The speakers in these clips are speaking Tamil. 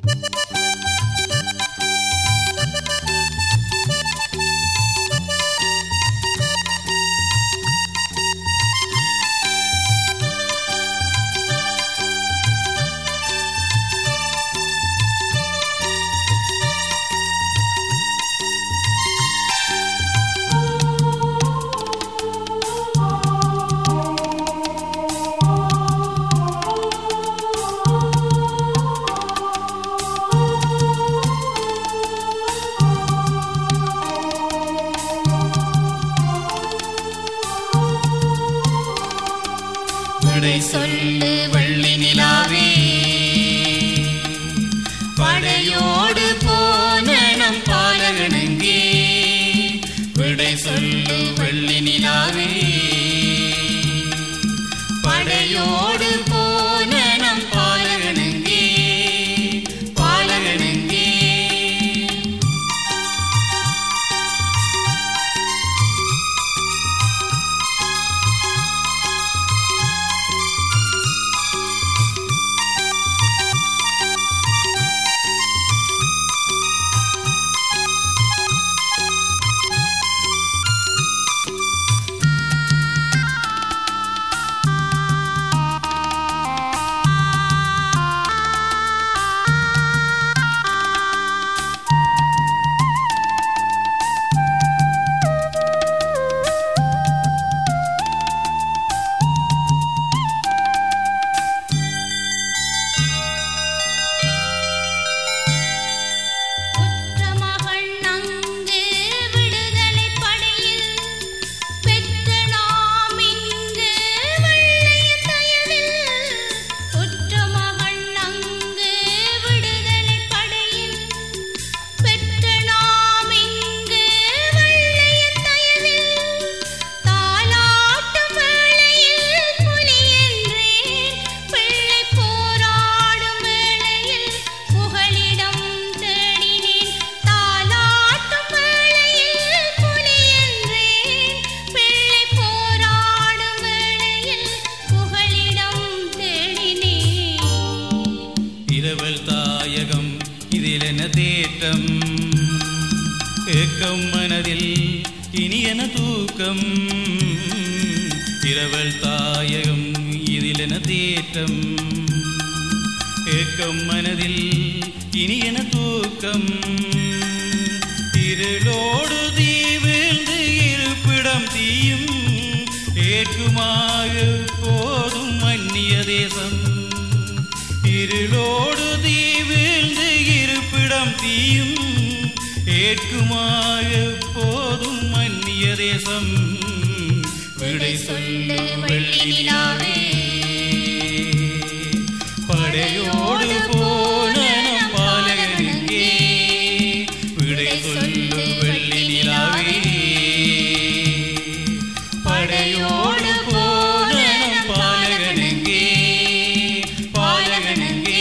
விடை சொல்லு வெள்ளி நிலாவே படையோடு போன நம் பாலகனங்கே விடை சொல்லு வெள்ளி நிலாவே படையோடு போன நம் பாலகனங்கே பாலகனங்கே உற்ற மகள் அங்கு விடுதலை படையில் பெற்ற நாம் இங்கு வெள்ளைய தயவில் உற்ற மகள் அங்கு விடுதலை படையில் பெற்ற நாம் இங்கு வெள்ளைய தயவில் தாலாட்டும் வேளையில் புலி என்றேன் பிள்ளை போராடும் வேளையில் புகலிடம் தேடினேன் தாலாட்டும் வேளையில் புலி என்றேன் பிள்ளை போராடும் வேளையில் புகலிடம் தேடினேன் இரவல் தாயகம் இதில் என தேட்டம் ஏக்கம் மனதில் இனியன தூக்கம் இரவல் தாயகம் இதில் என தேட்டம் ஏக்கம் மனதில் இனியன தூக்கம் இருளோடு தீ வீழ்ந்து இருப்பிடம் தீயும் ஏற்குமாக போதும் மன்னிய தேசம் இருளோடு தீ வீழ்ந்து இருப்பிடம் தீயும் ஏற்குமாக போதும் மன்னிய தேசம் விடை சொல்லு வெள்ளி நிலாவே படையோடு போன நம் பாலகனுக்கே விடை சொல்லு வெள்ளி நிலாவே படையோடு போன நம் பாலகனுக்கே பாலகனுக்கே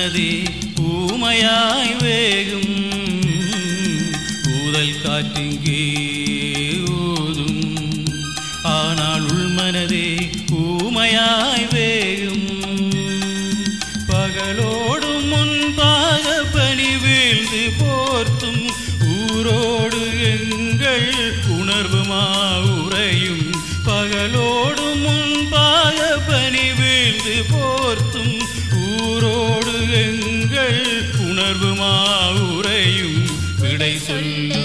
மனதே ஊமையாய் வேகும் ஊதல் காற்றிங்கே ஊதும் ஆனால் உள்மனதே ஊமையாய் வேகும் பகலோடும் முன்பாக பனி வீழ்ந்து போர்த்தும் ஊரோடு எங்கள் உணர்வுமா உறையும் பகலோடு முன்பாக பனி வீழ்ந்து போர்த்தும் ஊரோடு எங்கள் உணர்வுமா உறையும் விடை சொல்ல